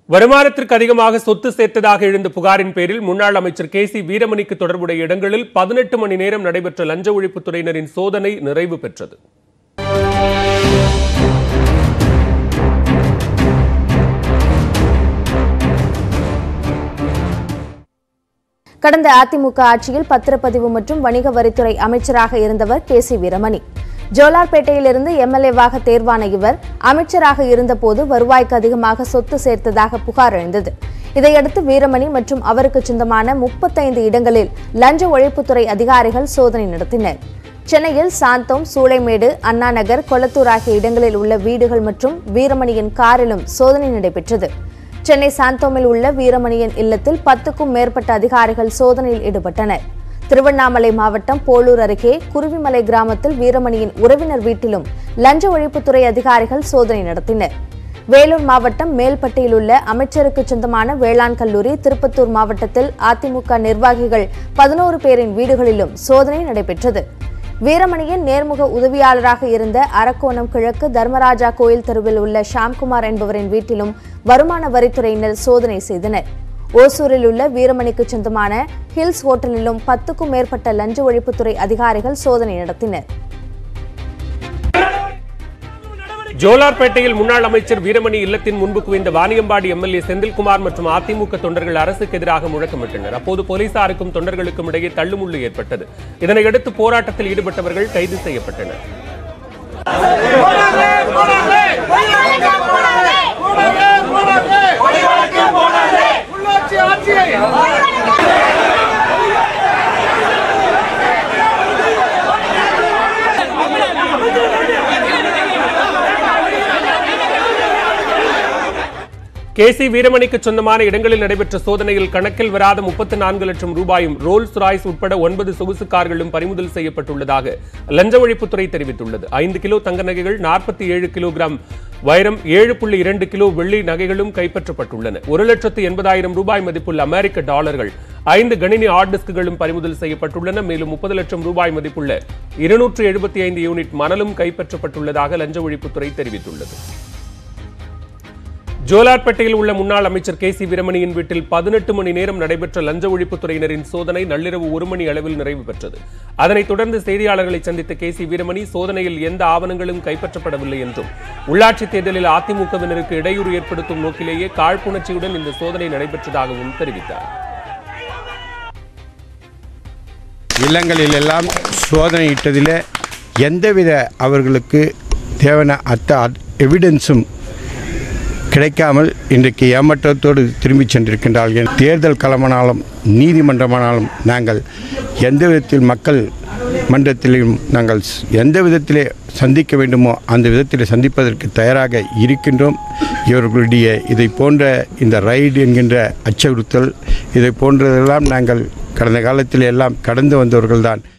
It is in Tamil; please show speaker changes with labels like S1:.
S1: வருமானத்திற்கு அதிகமாக சொத்து சேர்த்ததாக எழுந்த புகாரின் பேரில் முன்னாள் அமைச்சர் கே சி வீரமணிக்கு தொடர்புடைய இடங்களில் பதினெட்டு மணி நேரம் நடைபெற்ற லஞ்ச ஒழிப்புத்துறையினரின் சோதனை நிறைவு பெற்றது
S2: கடந்த அதிமுக ஆட்சியில் பத்திரப்பதிவு மற்றும் வணிக வரித்துறை அமைச்சராக இருந்தவர் கே சி வீரமணி ஜோலார்பேட்டையிலிருந்து எம்எல்ஏவாக தேர்வான இவர் அமைச்சராக இருந்தபோது வருவாய்க்கு அதிகமாக சொத்து சேர்த்ததாக புகார் எழுந்தது இதையடுத்து வீரமணி மற்றும் அவருக்கு சொந்தமான முப்பத்தைந்து இடங்களில் லஞ்ச ஒழிப்புத்துறை அதிகாரிகள் சோதனை நடத்தினர் சென்னையில் சாந்தோம் சூளைமேடு அண்ணா நகர் கொளத்தூர் ஆகிய இடங்களில் உள்ள வீடுகள் மற்றும் வீரமணியின் காரிலும் சோதனை நடைபெற்றது சென்னை சாந்தோமில் உள்ள வீரமணியின் இல்லத்தில் பத்துக்கும் மேற்பட்ட அதிகாரிகள் சோதனையில் ஈடுபட்டனர் திருவண்ணாமலை மாவட்டம் போலூர் அருகே குருவிமலை கிராமத்தில் வீரமணியின் உறவினர் வீட்டிலும் லஞ்ச ஒழிப்புத்துறை அதிகாரிகள் சோதனை நடத்தினர் வேலூர் மாவட்டம் மேல்பட்டியில் உள்ள அமைச்சருக்கு சொந்தமான வேளாண் கல்லூரி திருப்பத்தூர் மாவட்டத்தில் அதிமுக நிர்வாகிகள் பதினோரு பேரின் வீடுகளிலும் சோதனை நடைபெற்றது வீரமணியின் நேர்முக உதவியாளராக இருந்த அரக்கோணம் கிழக்கு தர்மராஜா கோயில் தெருவில் உள்ள ஷாம்குமார் என்பவரின் வீட்டிலும் வருமான வரித்துறையினர் சோதனை செய்தனர் ஓசூரில் உள்ள வீரமணிக்கு சொந்தமான ஹில்ஸ் ஹோட்டலிலும் பத்துக்கும் மேற்பட்ட லஞ்ச ஒழிப்புத்துறை அதிகாரிகள் சோதனை நடத்தினர்
S1: ஜோலார்பேட்டையில் முன்னாள் அமைச்சர் வீரமணி இல்லத்தின் முன்பு குவிந்த வாணியம்பாடி எம்எல்ஏ செந்தில்குமார் மற்றும் அதிமுக தொண்டர்கள் அரசுக்கு எதிராக முழக்கமிட்டனர் அப்போது போலீசாருக்கும் தொண்டர்களுக்கும் இடையே தள்ளுமுள்ளு ஏற்பட்டது இதனையடுத்து போராட்டத்தில் ஈடுபட்டவர்கள் கைது செய்யப்பட்டனர்
S3: உள்ளாட்சி ஆட்சியை
S1: கே சி வீரமணிக்கு சொந்தமான இடங்களில் நடைபெற்ற சோதனையில் கணக்கில் வராத முப்பத்தி நான்கு லட்சம் ரூபாயும் ரோல்ஸ் ராய்ஸ் உட்பட ஒன்பது சொகுசு கார்களும் பறிமுதல் செய்யப்பட்டுள்ளதாக லஞ்ச ஒழிப்புத்துறை தெரிவித்துள்ளது ஐந்து கிலோ தங்க நகைகள் நாற்பத்தி ஏழு கிலோகிராம் வைரம் ஏழு புள்ளி இரண்டு கிலோ வெள்ளி நகைகளும் கைப்பற்றப்பட்டுள்ளன ஒரு லட்சத்து எண்பதாயிரம் ரூபாய் மதிப்புள்ள அமெரிக்க டாலர்கள் ஐந்து கணினி ஹார்ட் டிஸ்க்குகளும் பறிமுதல் செய்யப்பட்டுள்ளன மேலும் முப்பது லட்சம் ரூபாய் மதிப்புள்ள இருநூற்று எழுபத்தி ஐந்து யூனிட் மணலும் கைப்பற்றப்பட்டுள்ளதாக லஞ்ச ஒழிப்புத்துறை தெரிவித்துள்ளது ஜோலார்பேட்டையில் உள்ள முன்னாள் அமைச்சர் கே சி வீரமணியின் வீட்டில் பதினெட்டு மணி நேரம் நடைபெற்ற லஞ்ச ஒழிப்புத்துறையினரின் சோதனை நள்ளிரவு ஒரு மணி அளவில் நிறைவு பெற்றது அதனைத் தொடர்ந்து செய்தியாளர்களை சந்தித்த கே சி வீரமணி சோதனையில் எந்த ஆவணங்களும் கைப்பற்றப்படவில்லை என்றும் உள்ளாட்சித் தேர்தலில் அதிமுகவினருக்கு இடையூறு ஏற்படுத்தும் நோக்கிலேயே காழ்ப்புணர்ச்சியுடன் இந்த சோதனை நடைபெற்றதாகவும் தெரிவித்தார்
S4: இல்லங்களில் எல்லாம் சோதனையிட்டதில் எந்தவித அவர்களுக்கு தேவையான அத்த எவிடன்ஸும் கிடைக்காமல் இன்றைக்கு ஏமாற்றத்தோடு திரும்பிச் சென்றிருக்கின்றார்கள் தேர்தல் களமானாலும் நீதிமன்றமானாலும் நாங்கள் எந்த விதத்தில் மக்கள் மன்றத்திலும் நாங்கள் ஸ்- எந்த விதத்திலே சந்திக்க வேண்டுமோ அந்த விதத்திலே சந்திப்பதற்கு தயாராக இருக்கின்றோம் இவர்களுடைய இதை போன்ற இந்த ரைடு என்கின்ற அச்சுறுத்தல் இதை போன்றதெல்லாம் நாங்கள் கடந்த காலத்தில் எல்லாம் கடந்து வந்தவர்கள்தான்